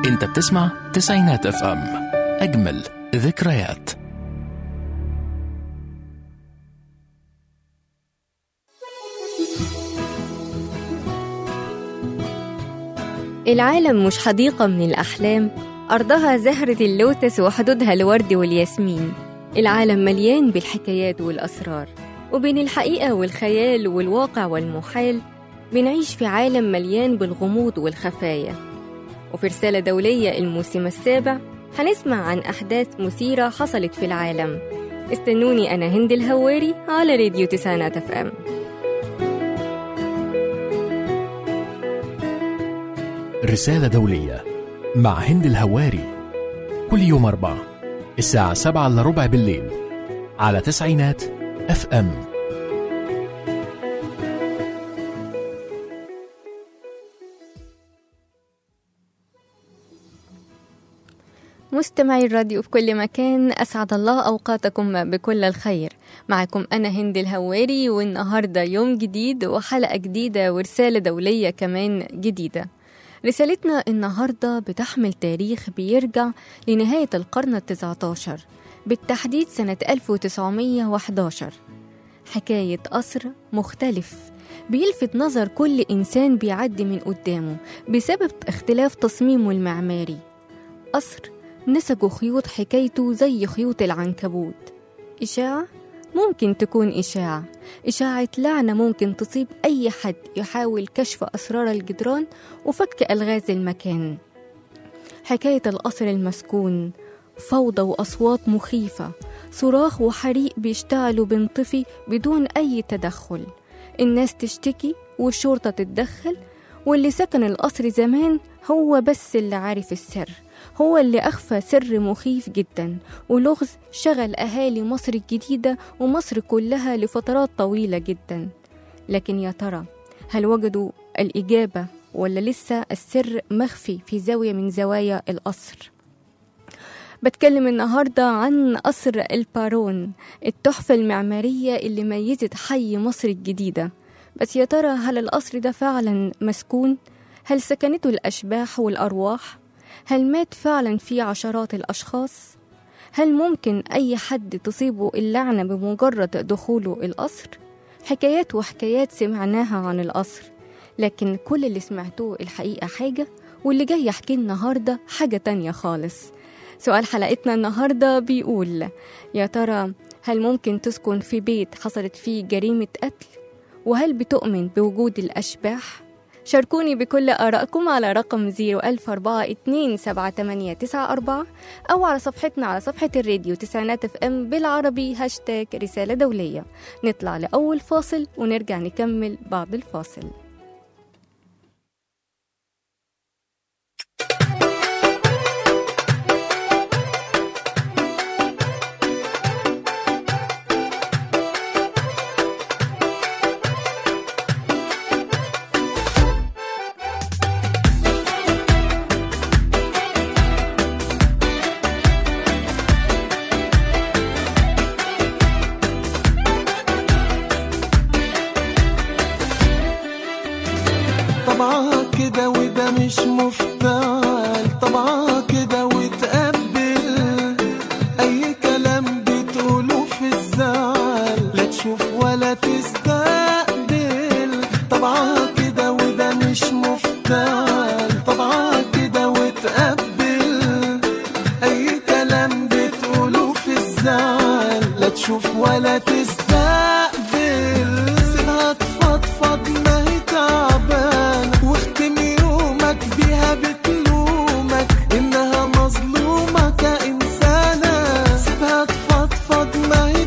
انت بتسمع تسعينات اف ام اجمل ذكريات العالم مش حديقة من الأحلام أرضها زهرة اللوتس وحدودها الورد والياسمين العالم مليان بالحكايات والأسرار وبين الحقيقة والخيال والواقع والمحال بنعيش في عالم مليان بالغموض والخفايا وفي رسالة دولية الموسم السابع هنسمع عن أحداث مثيرة حصلت في العالم استنوني أنا هند الهواري على راديو تسعينات اف ام رسالة دولية مع هند الهواري كل يوم أربعة الساعة سبعة إلا ربع بالليل على تسعينات اف ام مستمعي الراديو في كل مكان أسعد الله أوقاتكم بكل الخير معكم أنا هند الهواري والنهاردة يوم جديد وحلقة جديدة ورسالة دولية كمان جديدة رسالتنا النهاردة بتحمل تاريخ بيرجع لنهاية القرن التسعة عشر بالتحديد سنة 1911 حكاية قصر مختلف بيلفت نظر كل إنسان بيعدي من قدامه بسبب اختلاف تصميمه المعماري قصر نسجوا خيوط حكايته زي خيوط العنكبوت إشاعة ممكن تكون إشاعة إشاعة لعنة ممكن تصيب أي حد يحاول كشف أسرار الجدران وفك ألغاز المكان حكاية القصر المسكون فوضى وأصوات مخيفة صراخ وحريق بيشتعلوا بينطفي بدون أي تدخل الناس تشتكي والشرطة تتدخل واللي سكن القصر زمان هو بس اللي عارف السر هو اللي أخفى سر مخيف جدا ولغز شغل أهالي مصر الجديدة ومصر كلها لفترات طويلة جدا لكن يا ترى هل وجدوا الإجابة ولا لسه السر مخفي في زاوية من زوايا القصر بتكلم النهاردة عن قصر البارون التحفة المعمارية اللي ميزت حي مصر الجديدة بس يا ترى هل القصر ده فعلا مسكون؟ هل سكنته الأشباح والأرواح؟ هل مات فعلا فيه عشرات الأشخاص؟ هل ممكن أي حد تصيبه اللعنة بمجرد دخوله القصر؟ حكايات وحكايات سمعناها عن القصر لكن كل اللي سمعتوه الحقيقة حاجة واللي جاي يحكي النهاردة حاجة تانية خالص سؤال حلقتنا النهاردة بيقول يا ترى هل ممكن تسكن في بيت حصلت فيه جريمة قتل؟ وهل بتؤمن بوجود الأشباح؟ شاركوني بكل آرائكم على رقم 010427894 أو على صفحتنا على صفحة الراديو تسعينات اف ام بالعربي هاشتاج رسالة دولية نطلع لأول فاصل ونرجع نكمل بعد الفاصل طبعا كده وده مش مفتعل طبعا كده وتقبل اي كلام بتقوله في الزعل لا تشوف ولا تستقبل طبعا كده وده مش مفتعل طبعا كده وتقبل اي كلام بتقوله في الزعل لا تشوف ولا تستقبل سيبها تفضفض ما هي تعبانة واختم يومك بيها بتلومك انها مظلومة كإنسانة سيبها تفضفض ما هي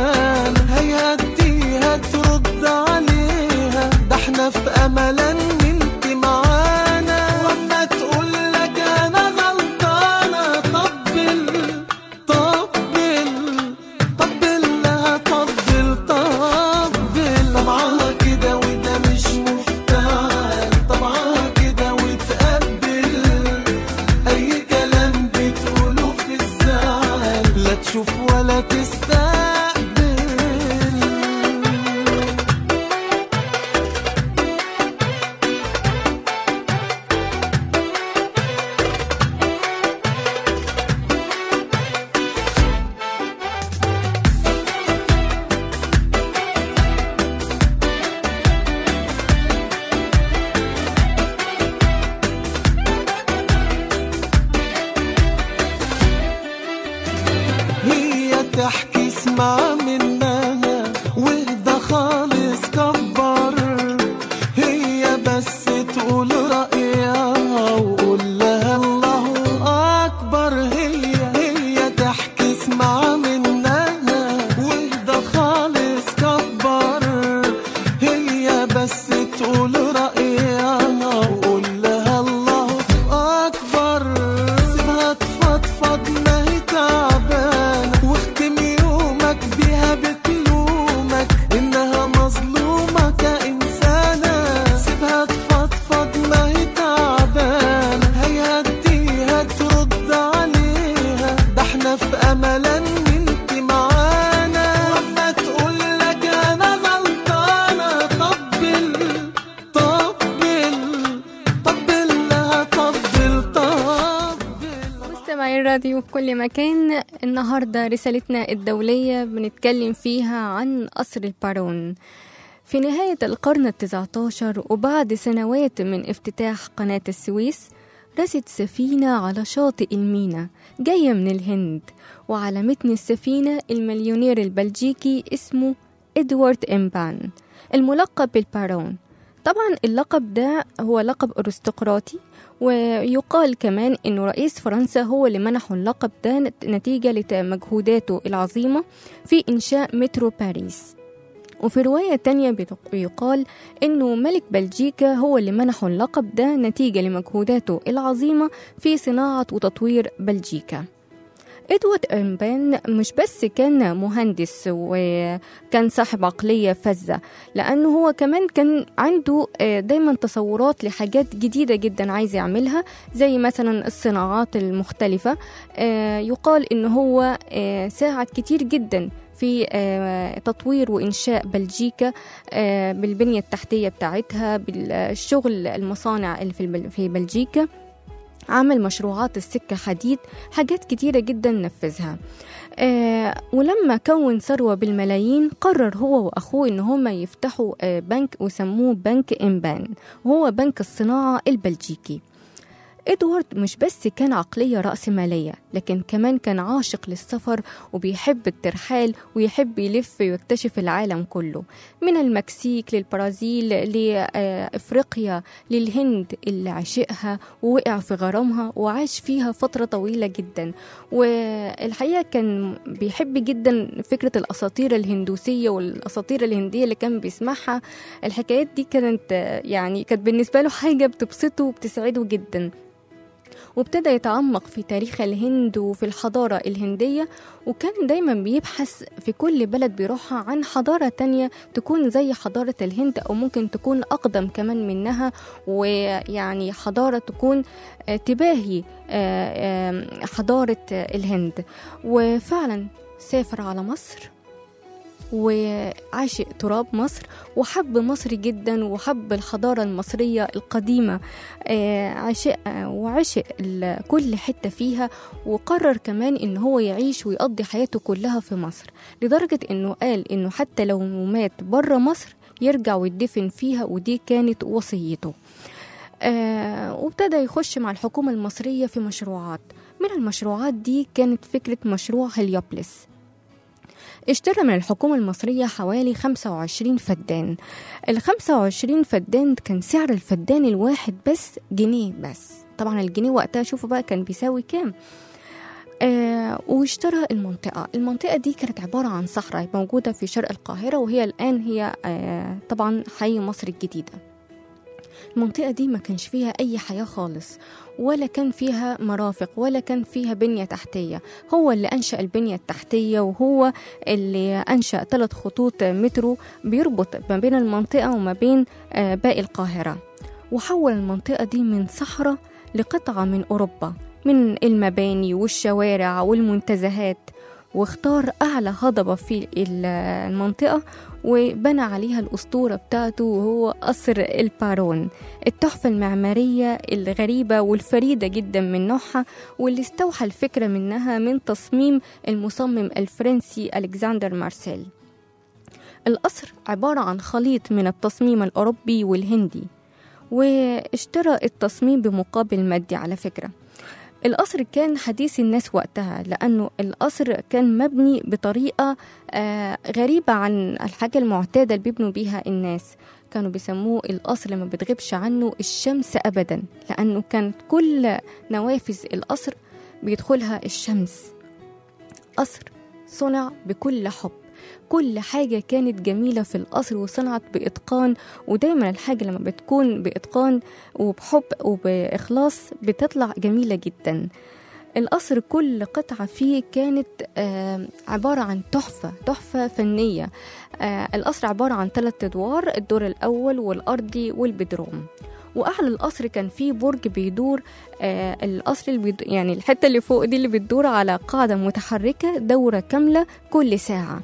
تعبانة هيهديها ترد عليها ده احنا في امل ان بس تقول رأيها وقول لها الله أكبر سيبها تفضفض ما هي تعبانة واختم يومك بيها بتلومك إنها مظلومة كإنسانة سيبها تفضفض ما هي تعبانة هيهديها ترد عليها ده احنا في أمل إن انت معانا وأما تقول لك أنا غلطانة طبل طبل طبل لها طبل طبل مستمعي الراديو في كل مكان النهاردة رسالتنا الدولية بنتكلم فيها عن قصر البارون في نهاية القرن التسعة عشر وبعد سنوات من افتتاح قناة السويس رست سفينة على شاطئ المينا جاية من الهند وعلى متن السفينة المليونير البلجيكي اسمه إدوارد إمبان الملقب بالبارون طبعا اللقب ده هو لقب أرستقراطي ويقال كمان أنه رئيس فرنسا هو اللي منحه اللقب ده نتيجة لمجهوداته العظيمة في إنشاء مترو باريس وفي رواية تانية بيق- بيقال إنه ملك بلجيكا هو اللي منحه اللقب ده نتيجة لمجهوداته العظيمة في صناعة وتطوير بلجيكا إدوارد إمبان مش بس كان مهندس وكان صاحب عقلية فذة لأنه هو كمان كان عنده آه، دايما تصورات لحاجات جديدة جدا عايز يعملها زي مثلا الصناعات المختلفة آه، يقال إن هو آه، ساعد كتير جدا في آه، تطوير وإنشاء بلجيكا آه، بالبنية التحتية بتاعتها بالشغل المصانع اللي في البل- في بلجيكا عمل مشروعات السكة حديد حاجات كتيرة جدا نفذها آه ولما كون ثروة بالملايين قرر هو وأخوه إن هما يفتحوا آه بنك وسموه بنك إمبان وهو بنك الصناعة البلجيكي إدوارد مش بس كان عقلية رأسمالية لكن كمان كان عاشق للسفر وبيحب الترحال ويحب يلف ويكتشف العالم كله من المكسيك للبرازيل لأفريقيا للهند اللي عشقها ووقع في غرامها وعاش فيها فترة طويلة جدا والحقيقة كان بيحب جدا فكرة الأساطير الهندوسية والأساطير الهندية اللي كان بيسمعها الحكايات دي كانت آه، يعني كانت بالنسبة له حاجة بتبسطه وبتسعده جدا وابتدى يتعمق في تاريخ الهند وفي الحضارة الهندية وكان دايما بيبحث في كل بلد بيروحها عن حضارة تانية تكون زي حضارة الهند أو ممكن تكون أقدم كمان منها ويعني حضارة تكون آه، تباهي آه، آه، حضارة آه، الهند وفعلا سافر على مصر وعاشق تراب مصر وحب مصر جدا وحب الحضارة المصرية القديمة آه، عاشق وعشق ال- كل حتة فيها وقرر كمان إن هو يعيش ويقضي حياته كلها في مصر لدرجة إنه قال إنه حتى لو مات بره مصر يرجع ويدفن فيها ودي كانت وصيته آه وابتدى يخش مع الحكومة المصرية في مشروعات من المشروعات دي كانت فكرة مشروع هليوبلس اشترى من الحكومة المصرية حوالي 25 فدان ال 25 فدان كان سعر الفدان الواحد بس جنيه بس طبعا الجنيه وقتها شوفوا بقى كان بيساوي كام آه واشترى المنطقة المنطقة دي كانت عبارة عن صحراء موجودة في شرق القاهرة وهي الآن هي آه طبعا حي مصر الجديدة المنطقة دي ما كانش فيها أي حياة خالص ولا كان فيها مرافق ولا كان فيها بنية تحتية هو اللي أنشأ البنية التحتية وهو اللي أنشأ ثلاث خطوط مترو بيربط ما بين المنطقة وما بين آه، باقي القاهرة وحول المنطقة دي من صحراء لقطعة من أوروبا من المباني والشوارع والمنتزهات واختار أعلى هضبة في ال- المنطقة وبنى عليها الأسطورة بتاعته وهو قصر البارون التحفة المعمارية الغريبة والفريدة جدا من نوعها واللي استوحى الفكرة منها من تصميم المصمم الفرنسي ألكسندر مارسيل القصر عبارة عن خليط من التصميم الأوروبي والهندي واشترى التصميم بمقابل مادي على فكرة القصر كان حديث الناس وقتها لأنه القصر كان مبني بطريقة آه، غريبة عن الحاجة المعتادة اللي بيبنوا بيها الناس كانوا بيسموه القصر اللي ما بتغيبش عنه الشمس أبدا لأنه كان كل نوافذ القصر بيدخلها الشمس قصر صنع بكل حب كل حاجة كانت جميلة في القصر وصنعت بإتقان ودايما الحاجة لما بتكون بإتقان وبحب وبإخلاص بتطلع جميلة جدا القصر كل قطعة فيه كانت آه، عبارة عن تحفة تحفة فنية آه، القصر عبارة عن ثلاث أدوار الدور الأول والأرضي والبدروم وأعلى القصر كان فيه برج بيدور آه القصر اللي بيدور يعني الحتة اللي فوق دي اللي بتدور على قاعدة متحركة دورة كاملة كل ساعة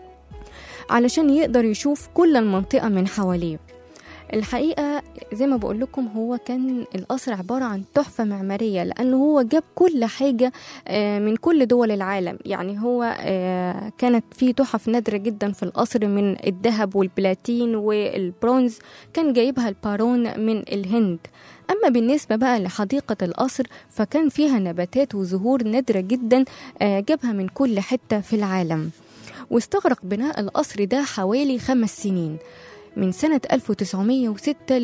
علشان يقدر يشوف كل المنطقة من حواليه الحقيقة زي ما بقول لكم هو كان القصر عبارة عن تحفة معمارية لأنه هو جاب كل حاجة آه، من كل دول العالم يعني هو آه، كانت في تحف نادرة جدا في القصر من الذهب والبلاتين والبرونز كان جايبها البارون من الهند أما بالنسبة بقى لحديقة القصر فكان فيها نباتات وزهور نادرة جدا آه، جابها من كل حتة في العالم واستغرق بناء القصر ده حوالي خمس سنين من سنة 1906 ل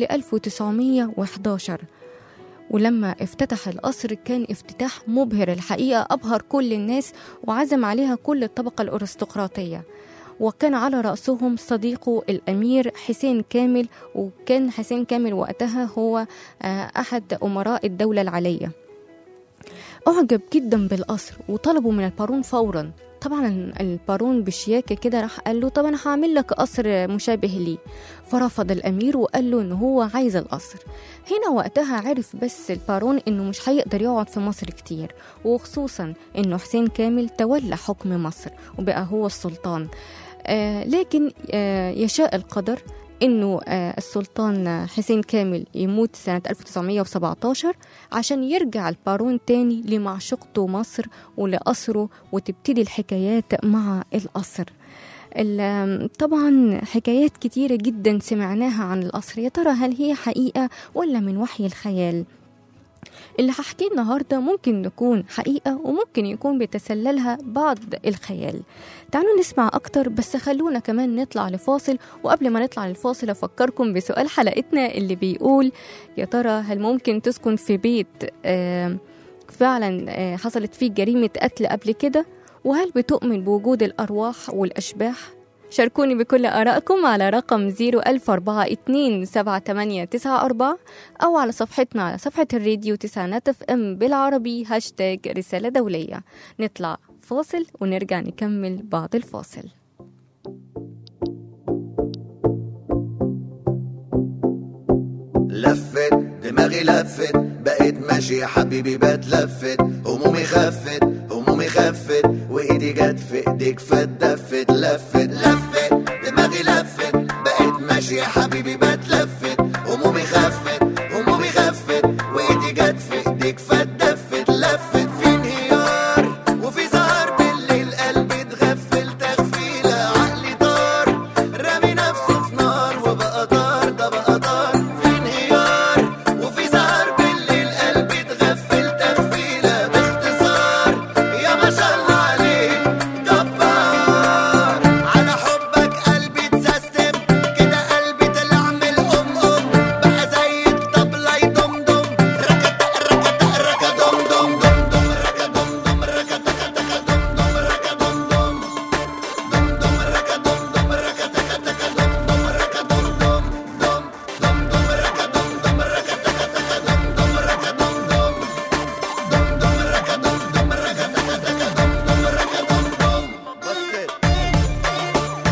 1911 ولما افتتح القصر كان افتتاح مبهر الحقيقة أبهر كل الناس وعزم عليها كل الطبقة الأرستقراطية وكان على رأسهم صديقه الأمير حسين كامل وكان حسين كامل وقتها هو آه، أحد أمراء الدولة العلية أعجب جدا بالقصر وطلبوا من البارون فورا طبعا البارون بشياكة كده راح قال له طب أنا هعمل لك قصر مشابه ليه فرفض الأمير وقال له إن هو عايز القصر هنا وقتها عرف بس البارون إنه مش هيقدر يقعد في مصر كتير وخصوصا إنه حسين كامل تولى حكم مصر وبقى هو السلطان آه لكن آه يشاء القدر انه آه السلطان حسين كامل يموت سنة 1917 عشان يرجع البارون تاني لمعشوقته مصر ولقصره وتبتدي الحكايات مع القصر ال- طبعا حكايات كتيرة جدا سمعناها عن القصر يا ترى هل هي حقيقة ولا من وحي الخيال اللي هحكيه النهاردة ممكن يكون حقيقة وممكن يكون بيتسللها بعض الخيال تعالوا نسمع أكتر بس خلونا كمان نطلع لفاصل وقبل ما نطلع للفاصل أفكركم بسؤال حلقتنا اللي بيقول يا ترى هل ممكن تسكن في بيت آه فعلا آه حصلت فيه جريمة قتل قبل كده وهل بتؤمن بوجود الأرواح والأشباح شاركوني بكل آرائكم على رقم 010427894 أو على صفحتنا على صفحة الراديو تسعينات اف ام بالعربي هاشتاج رسالة دولية نطلع فاصل ونرجع نكمل بعد الفاصل لفت دماغي لفت بقيت ماشي يا حبيبي بتلفت همومي خفت همومي خفت وايدي جت في ايديك فاتدفت لفت لفت دماغي لفت بقيت ماشي يا حبيبي بتلفت همومي خفت همومي خفت وايدي جت في ايديك فاتدفت لفت في انهيار وفي سهر بالليل قلبي اتغفل تغفيله عقلي طار رامي نفسه في نار وبقى طار ده بقى طار في انهيار وفي سهر بالليل قلبي اتغفل تغفيله باختصار يا ما شاء الله عليك جبار على حبك قلبي اتسيستم كده قلبي طلع من الام ام بقى زي الطبله يدمدم ركت ركت ركت دم دم دم دم ركت دم دم ركت تك تك دم دم ركت دم دم دم دم ركت دم دم ركت تك تك دم دم ركت دم دم دم دم دم ركت دم دم ركت تك تك دم دم ركت دم دم دم دم ركت دم دم ركت تك تك دم دم ركت دم دم بصت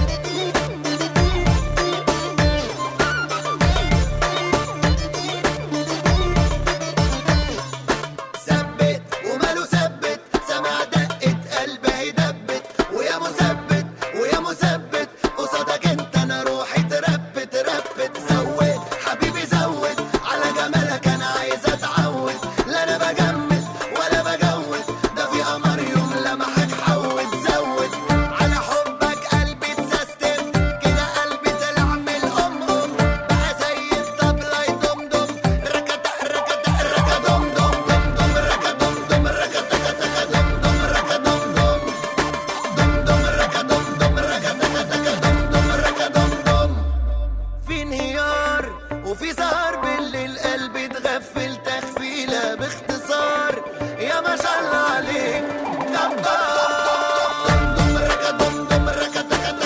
ثبت وماله ثبت سمع دقة قلبي دبت ويا مثبت ويا مثبت قصادك انت انا روحي تربت ربت زود حبيبي زود على جمالك انا عايز اتعود لا انا بجمد ولا بجود ده في قمر يوم لمحك حود زود على حبك قلبي اتسيستم كده قلبي طلع من الام ام بقى زي الطبله يدمدم ركت ركت ركت دم دم دم دم ركت دم دم ركت تك تك دم دم ركت دم دم دم دم ركت دم دم ركت تك تك دم دم ركت دم دم في انهيار وفي سهر بالليل قلبي اتغفل تغفيله باختصار يا ما شاء الله عليك جبار دم دم ركت دم دم ركت تك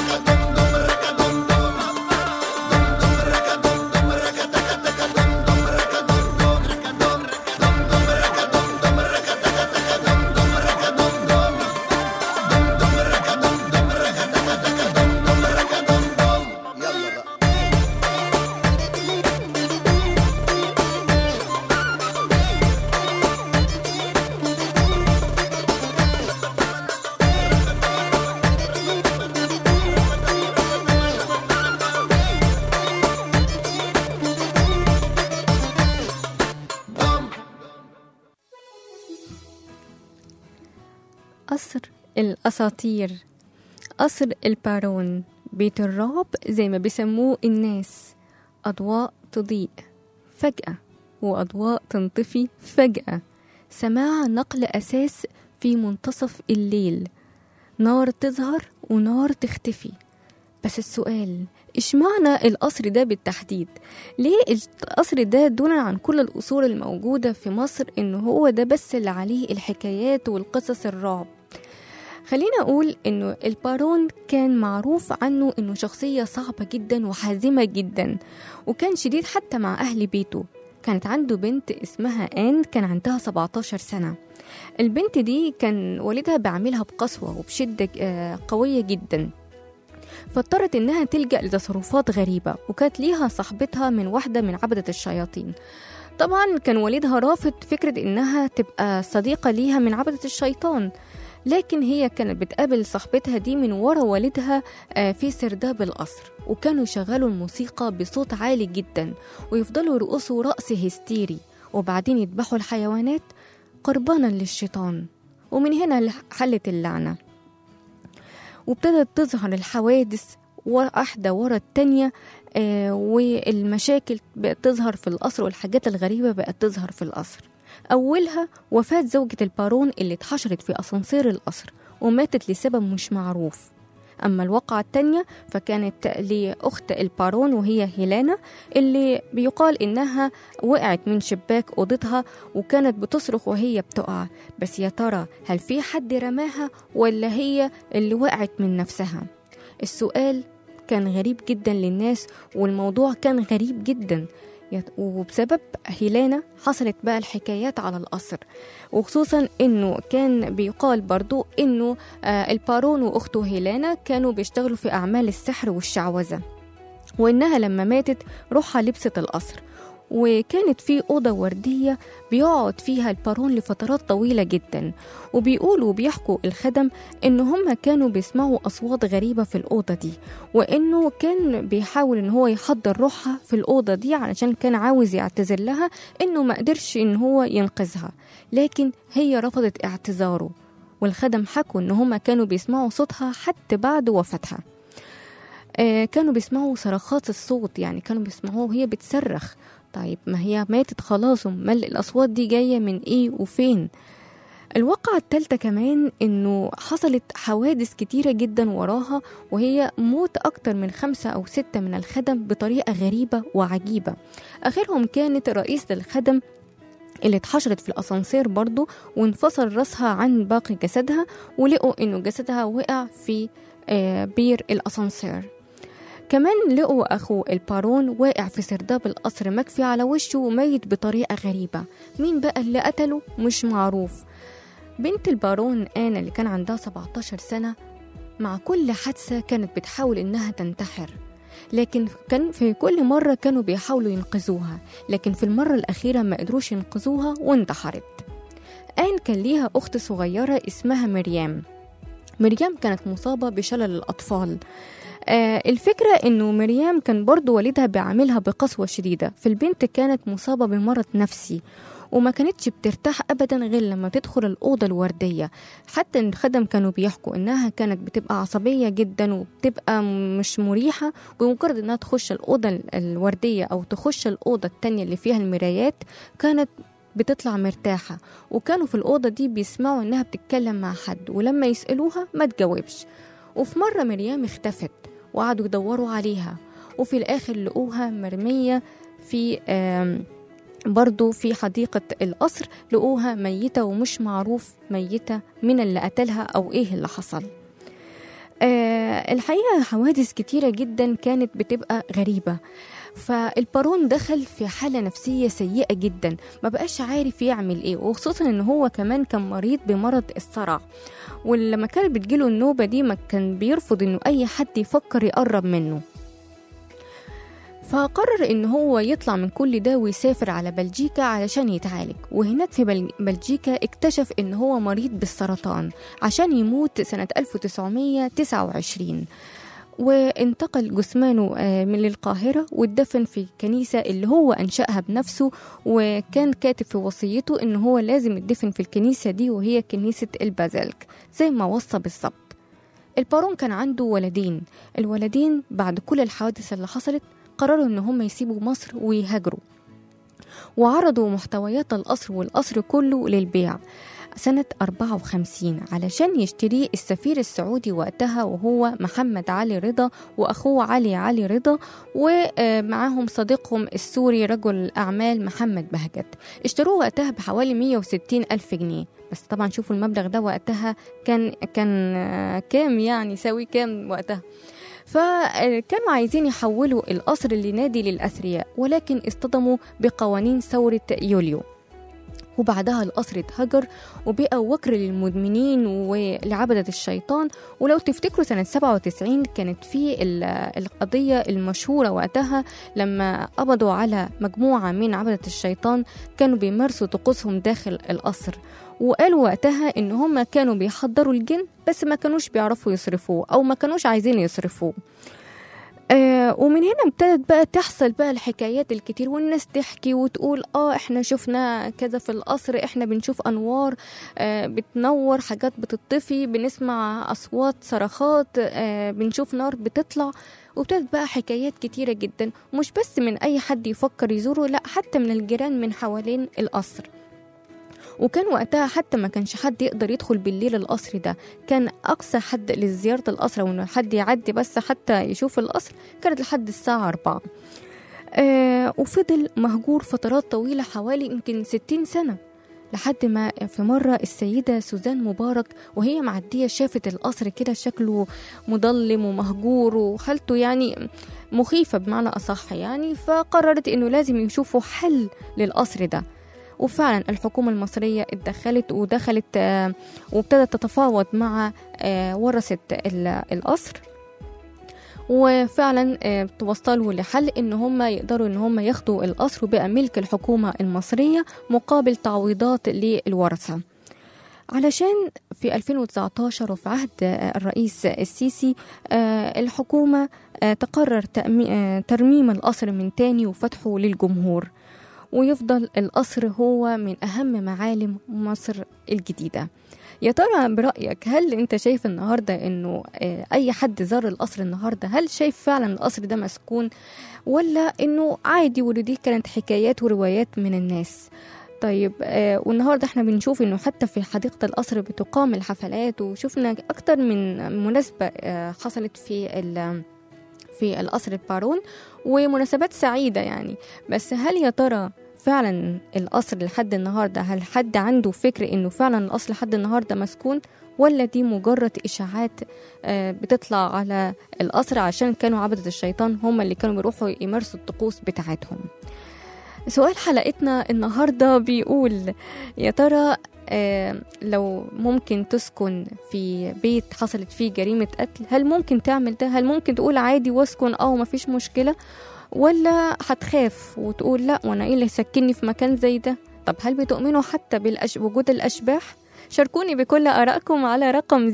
قصر الأساطير قصر البارون بيت الرعب زي ما بيسموه الناس أضواء تضيء فجأة وأضواء تنطفي فجأة سماع نقل أساس في منتصف الليل نار تظهر ونار تختفي بس السؤال اشمعنى القصر ده بالتحديد ليه القصر ده دونا عن كل القصور الموجودة في مصر ان هو ده بس اللي عليه الحكايات والقصص الرعب خلينا أقول إنه البارون كان معروف عنه إنه شخصية صعبة جدا وحازمة جدا وكان شديد حتى مع أهل بيته كانت عنده بنت اسمها آن كان عندها 17 سنة البنت دي كان والدها بيعملها بقسوة وبشدة آه، قوية جدا فاضطرت إنها تلجأ لتصرفات غريبة وكانت ليها صاحبتها من واحدة من عبدة الشياطين طبعا كان والدها رافض فكرة إنها تبقى صديقة ليها من عبدة الشيطان لكن هي كانت بتقابل صاحبتها دي من ورا والدها آه، في سرداب القصر وكانوا يشغلوا الموسيقى بصوت عالي جدا ويفضلوا يرقصوا رقص هستيري وبعدين يذبحوا الحيوانات قربانا للشيطان ومن هنا حلت اللعنة وابتدت تظهر الحوادث واحدة ورا التانية آه والمشاكل بقت تظهر في القصر والحاجات الغريبة بقت تظهر في القصر أولها وفاة زوجة البارون اللي اتحشرت في أسانسير القصر وماتت لسبب مش معروف أما الواقعة التانية فكانت لأخت البارون وهي هيلانا اللي بيقال إنها وقعت من شباك أوضتها وكانت بتصرخ وهي بتقع بس يا ترى هل في حد رماها ولا هي اللي وقعت من نفسها السؤال كان غريب جدا للناس والموضوع كان غريب جدا يت- وبسبب هيلانا حصلت بقى الحكايات على القصر وخصوصا انه كان بيقال برضو انه آه، البارون واخته هيلانا كانوا بيشتغلوا في اعمال السحر والشعوذه وانها لما ماتت روحها لبست القصر وكانت في أوضة وردية بيقعد فيها البارون لفترات طويلة جدا وبيقولوا وبيحكوا الخدم إن هم كانوا بيسمعوا أصوات غريبة في الأوضة دي وإنه كان بيحاول إن هو يحضر روحها في الأوضة دي علشان كان عاوز يعتذر لها إنه ما قدرش إن هو ينقذها لكن هي رفضت اعتذاره والخدم حكوا إن هم كانوا بيسمعوا صوتها حتى بعد وفاتها آه كانوا بيسمعوا صرخات الصوت يعني كانوا بيسمعوها وهي بتصرخ طيب ما هي ماتت خلاص امال الاصوات دي جايه من ايه وفين الواقعة التالتة كمان انه حصلت حوادث كتيرة جدا وراها وهي موت اكتر من خمسة او ستة من الخدم بطريقة غريبة وعجيبة اخرهم كانت رئيسة الخدم اللي اتحشرت في الاسانسير برضو وانفصل راسها عن باقي جسدها ولقوا انه جسدها وقع في آه، بير الاسانسير كمان لقوا أخو البارون واقع في سرداب القصر مكفي على وشه وميت بطريقة غريبة مين بقى اللي قتله مش معروف بنت البارون آنا اللي كان عندها 17 سنة مع كل حادثة كانت بتحاول إنها تنتحر لكن كان في كل مرة كانوا بيحاولوا ينقذوها لكن في المرة الأخيرة ما قدروش ينقذوها وانتحرت آن كان ليها أخت صغيرة اسمها مريم مريم كانت مصابة بشلل الأطفال آه الفكرة إنه مريم كان برضو والدها بيعاملها بقسوة شديدة فالبنت كانت مصابة بمرض نفسي وما كانتش بترتاح ابدا غير لما تدخل الاوضه الورديه حتى الخدم كانوا بيحكوا انها كانت بتبقى عصبيه جدا وبتبقى مش مريحه بمجرد انها تخش الاوضه ال- الورديه او تخش الاوضه التانية اللي فيها المرايات كانت بتطلع مرتاحة وكانوا في الأوضة دي بيسمعوا إنها بتتكلم مع حد ولما يسألوها ما تجاوبش وفي مرة مريم اختفت وقعدوا يدوروا عليها وفي الآخر لقوها مرمية في آم، برضو في حديقة القصر لقوها ميتة ومش معروف ميتة من اللي قتلها أو إيه اللي حصل آه الحقيقة حوادث كتيرة جدا كانت بتبقى غريبة فالبارون دخل في حالة نفسية سيئة جدا ما بقاش عارف يعمل ايه وخصوصا ان هو كمان كان مريض بمرض الصرع ولما كانت بتجيله النوبة دي ما كان بيرفض انه اي حد يفكر يقرب منه فقرر ان هو يطلع من كل ده ويسافر على بلجيكا علشان يتعالج وهناك في بل- بلجيكا اكتشف ان هو مريض بالسرطان عشان يموت سنة 1929 وانتقل جثمانه آه، من للقاهرة واتدفن في الكنيسة اللي هو أنشأها بنفسه وكان كاتب في وصيته إن هو لازم يدفن في الكنيسة دي وهي كنيسة البازلك زي ما وصى بالظبط البارون كان عنده ولدين الولدين بعد كل الحوادث اللي حصلت قرروا إن هم يسيبوا مصر ويهاجروا وعرضوا محتويات القصر والقصر كله للبيع سنة 54 علشان يشتريه السفير السعودي وقتها وهو محمد علي رضا وأخوه علي علي رضا ومعاهم صديقهم السوري رجل الأعمال محمد بهجت اشتروه وقتها بحوالي 160 ألف جنيه بس طبعا شوفوا المبلغ ده وقتها كان كان آه، كام يعني يساوي كام وقتها فكانوا عايزين يحولوا القصر لنادي للأثرياء ولكن اصطدموا بقوانين ثورة يوليو وبعدها القصر اتهجر وبقى وكر للمدمنين ولعبدة الشيطان ولو تفتكروا سنة 97 كانت في ال- القضية المشهورة وقتها لما قبضوا على مجموعة من عبدة الشيطان كانوا بيمارسوا طقوسهم داخل القصر وقالوا وقتها ان هم كانوا بيحضروا الجن بس ما كانوش بيعرفوا يصرفوه او ما كانوش عايزين يصرفوه آه ومن هنا ابتدت بقى تحصل بقى الحكايات الكتير والناس تحكي وتقول اه احنا شفنا كذا في القصر احنا بنشوف انوار آه بتنور حاجات بتطفي بنسمع اصوات صرخات آه بنشوف نار بتطلع وابتدت بقى حكايات كتيرة جدا مش بس من اي حد يفكر يزوره لا حتى من الجيران من حوالين القصر وكان وقتها حتى ما كانش حد يقدر يدخل بالليل القصر ده كان أقصى حد لزيارة القصر وإنه حد يعدي بس حتى يشوف القصر كانت لحد الساعة أربعة آه وفضل مهجور فترات طويلة حوالي يمكن ستين سنة لحد ما في مرة السيدة سوزان مبارك وهي معدية شافت القصر كده شكله مظلم ومهجور وحالته يعني مخيفة بمعنى أصح يعني فقررت إنه لازم يشوفوا حل للقصر ده وفعلا الحكومة المصرية اتدخلت ودخلت آه، وابتدت تتفاوض مع آه، ورثة ال- القصر وفعلا آه، توصلوا لحل ان هم يقدروا ان هم ياخدوا القصر وبقى ملك الحكومة المصرية مقابل تعويضات للورثة علشان في 2019 وفي عهد آه، الرئيس السيسي آه، الحكومة آه، تقرر تأمي- آه، ترميم القصر من تاني وفتحه للجمهور ويفضل القصر هو من أهم معالم مصر الجديدة يا ترى برأيك هل أنت شايف النهاردة أنه آه، أي حد زار القصر النهاردة هل شايف فعلا القصر ده مسكون ولا أنه عادي ودي كانت حكايات وروايات من الناس طيب آه والنهارده احنا بنشوف انه حتى في حديقه القصر بتقام الحفلات وشفنا اكتر من مناسبه آه حصلت في ال- في القصر البارون ومناسبات سعيده يعني بس هل يا ترى فعلا القصر لحد النهارده هل حد عنده فكر انه فعلا القصر لحد النهارده مسكون ولا دي مجرد اشاعات آه، بتطلع على القصر عشان كانوا عبدة الشيطان هم اللي كانوا بيروحوا يمارسوا الطقوس بتاعتهم سؤال حلقتنا النهارده بيقول يا ترى آه، لو ممكن تسكن في بيت حصلت فيه جريمة قتل هل ممكن تعمل ده هل ممكن تقول عادي واسكن اه مفيش مشكلة ولا هتخاف وتقول لا وانا ايه اللي يسكنني في مكان زي ده طب هل بتؤمنوا حتى بالأش... وجود الأشباح شاركوني بكل آرائكم على رقم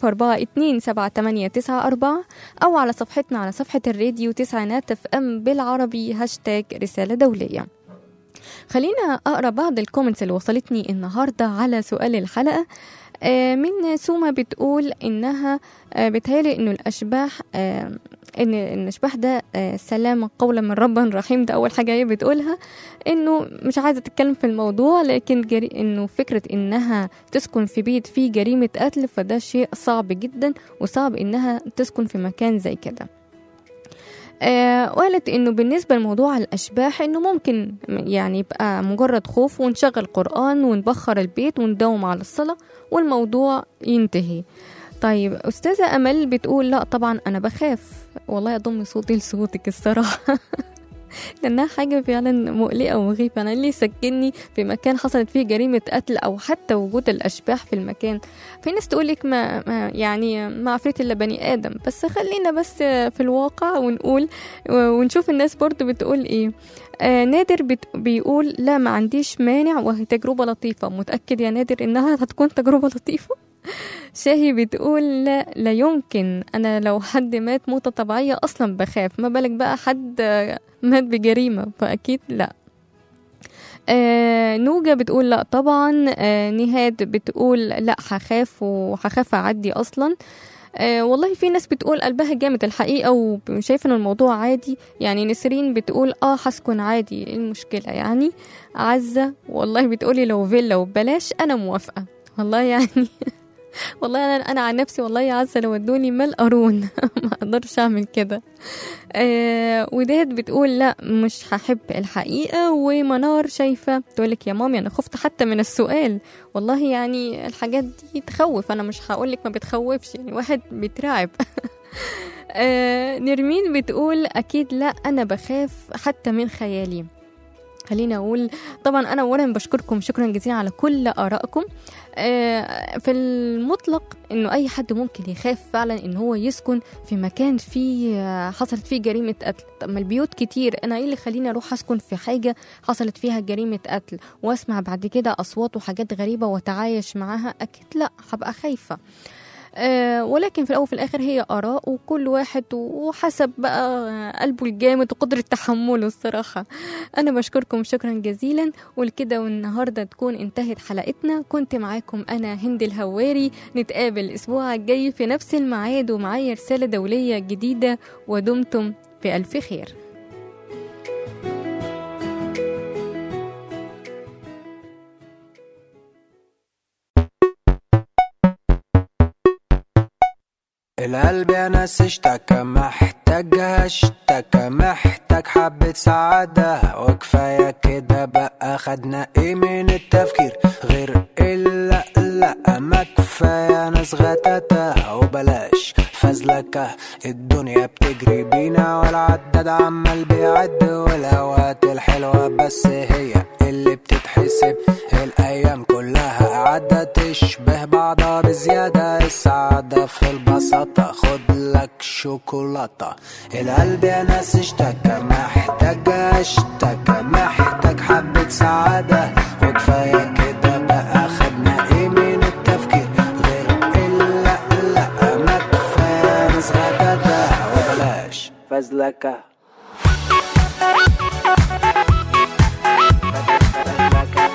010427894 أو على صفحتنا على صفحة الراديو تسعينات اف ام بالعربي هاشتاج رسالة دولية خلينا أقرأ بعض الكومنتس اللي وصلتني النهاردة على سؤال الحلقة آه، من سوما بتقول إنها آه، بتهيألي إنه الأشباح آه، إن إن الأشباح ده آه، سلام قولا من رب رحيم ده أول حاجة هي بتقولها إنه مش عايزة تتكلم في الموضوع لكن جري إنه فكرة إنها تسكن في بيت فيه جريمة قتل فده شيء صعب جدا وصعب إنها تسكن في مكان زي كده آه وقالت انه بالنسبه لموضوع الاشباح انه ممكن يعني يبقى مجرد خوف ونشغل قران ونبخر البيت ونداوم على الصلاه والموضوع ينتهي طيب استاذه امل بتقول لا طبعا انا بخاف والله اضم صوتي لصوتك الصراحه لانها حاجه فعلا مقلقه ومخيفه انا اللي يسكنني في مكان حصلت فيه جريمه قتل او حتى وجود الاشباح في المكان في ناس تقولك ما, ما يعني ما عفريت الا بني ادم بس خلينا بس في الواقع ونقول ونشوف الناس برضو بتقول ايه آه نادر بت بيقول لا ما عنديش مانع وهي تجربة لطيفة متأكد يا نادر إنها هتكون تجربة لطيفة شاهي بتقول لا لا يمكن انا لو حد مات موتة طبيعية اصلا بخاف ما بالك بقى حد مات بجريمة فاكيد لا آه نوجة بتقول لا طبعا آه نهاد بتقول لا هخاف وهخاف اعدي اصلا آه والله في ناس بتقول قلبها جامد الحقيقة وشايفة ان الموضوع عادي يعني نسرين بتقول اه هسكن عادي ايه المشكلة يعني عزة والله بتقولي لو فيلا وببلاش انا موافقة والله يعني والله انا انا عن نفسي والله يا عزه لو ادوني مال قارون ما اقدرش اعمل كده آه وداد بتقول لا مش هحب الحقيقه ومنار شايفه تقولك يا مامي انا خفت حتى من السؤال والله يعني الحاجات دي تخوف انا مش هقولك ما بتخوفش يعني واحد بيترعب آه نرمين بتقول اكيد لا انا بخاف حتى من خيالي خليني اقول طبعا انا اولا بشكركم شكرا جزيلا على كل ارائكم آه، في المطلق انه اي حد ممكن يخاف فعلا ان هو يسكن في مكان فيه آه، حصلت فيه جريمه قتل طب ما البيوت كتير انا ايه اللي خليني اروح اسكن في حاجه حصلت فيها جريمه قتل واسمع بعد كده اصوات وحاجات غريبه واتعايش معاها اكيد لا هبقى خايفه آه، ولكن في الاول وفي الاخر هي اراء وكل واحد وحسب بقى قلبه الجامد وقدره تحمله الصراحه انا بشكركم شكرا جزيلا ولكده والنهارده تكون انتهت حلقتنا كنت معاكم انا هند الهواري نتقابل الاسبوع الجاي في نفس الميعاد ومعايا رساله دوليه جديده ودمتم بألف خير القلب يا ناس اشتكى محتاج اشتكى محتاج حبة سعادة وكفاية كده بقى خدنا ايه من التفكير غير الا لا ما كفاية ناس غتاتة وبلاش فزلكة الدنيا بتجري بينا والعداد عمال بيعد والاوقات الحلوة بس هي اللي بتتحسب الايام كلها قاعدة تشبه بعضها بزيادة السعادة في البساطة خد لك شوكولاتة القلب يا ناس اشتكى محتاج اشتكى محتاج حبة سعادة وكفاية كده بقى خدنا ايه من التفكير غير الا لا ما كفاية ناس غدادة وبلاش فزلكة فزلكة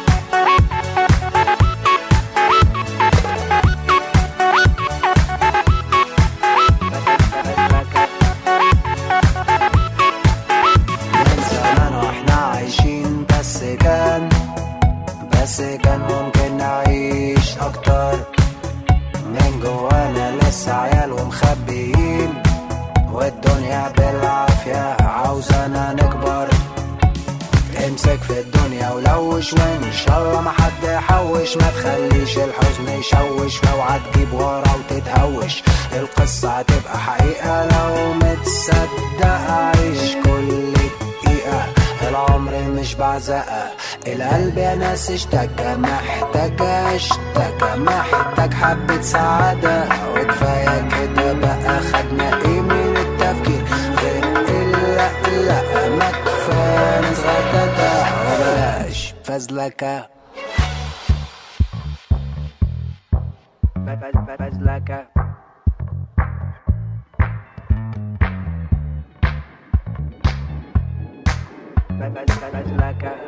من زمان واحنا عايشين بس كان بس كان ممكن نعيش اكتر من جوانا لسه عيال ومخبيين والدنيا بالعافية عاوزانا نكبر امسك في الدنيا ولوش وان شاء الله ما حد يحوش ما تخليش الحزن يشوش واوعى تجيب ورا وتتهوش القصة هتبقى حقيقة لو متصدق عيش كل دقيقة العمر مش بعزقة القلب يا ناس اشتكى محتاج اشتكى محتاج حبة سعادة وكفاية كده بقى خدنا ايه من التفكير غير الا لا ما كفاية ناس غتاتة وبلاش فزلكة فزلكة فزلكة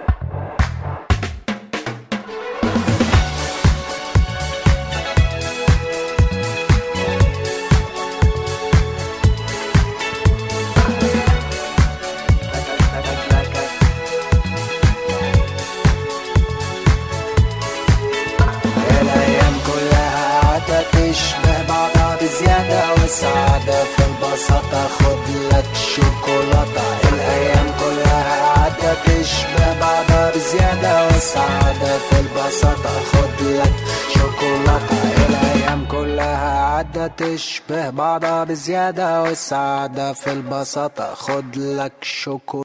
الايام كلها قاعدة تشبه بعضها بزيادة والسعادة في البساطة خد لك شوكولاتة الايام كلها قاعدة تشبه بعضها بزيادة والسعادة في البساطة خد لك شوكولاتة الايام كلها قاعدة تشبه بعضها بزيادة والسعادة في البساطة خد لك شوكولاتة